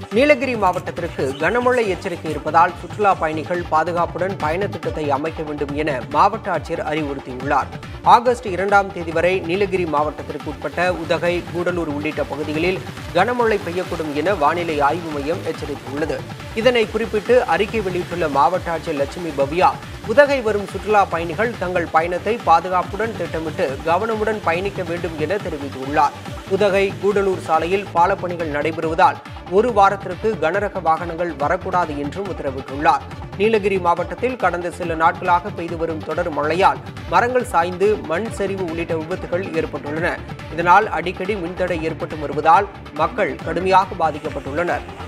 நீலகிரி மாவட்டத்திற்கு கனமழை எச்சரிக்கை இருப்பதால் சுற்றுலா பயணிகள் பாதுகாப்புடன் பயண திட்டத்தை அமைக்க வேண்டும் என மாவட்ட ஆட்சியர் அறிவுறுத்தியுள்ளார் ஆகஸ்ட் இரண்டாம் தேதி வரை நீலகிரி மாவட்டத்திற்கு உட்பட்ட உதகை கூடலூர் உள்ளிட்ட பகுதிகளில் கனமழை பெய்யக்கூடும் என வானிலை ஆய்வு மையம் எச்சரித்துள்ளது இதனை குறிப்பிட்டு அறிக்கை வெளியிட்டுள்ள மாவட்ட ஆட்சியர் லட்சுமி பவ்யா உதகை வரும் சுற்றுலா பயணிகள் தங்கள் பயணத்தை பாதுகாப்புடன் திட்டமிட்டு கவனமுடன் பயணிக்க வேண்டும் என தெரிவித்துள்ளார் உதகை கூடலூர் சாலையில் பாலப்பணிகள் நடைபெறுவதால் ஒரு வாரத்திற்கு கனரக வாகனங்கள் வரக்கூடாது என்றும் உத்தரவிட்டுள்ளார் நீலகிரி மாவட்டத்தில் கடந்த சில நாட்களாக பெய்து வரும் தொடர் மழையால் மரங்கள் சாய்ந்து மண் சரிவு உள்ளிட்ட விபத்துகள் ஏற்பட்டுள்ளன இதனால் அடிக்கடி மின்தடை ஏற்பட்டு வருவதால் மக்கள் கடுமையாக பாதிக்கப்பட்டுள்ளனர்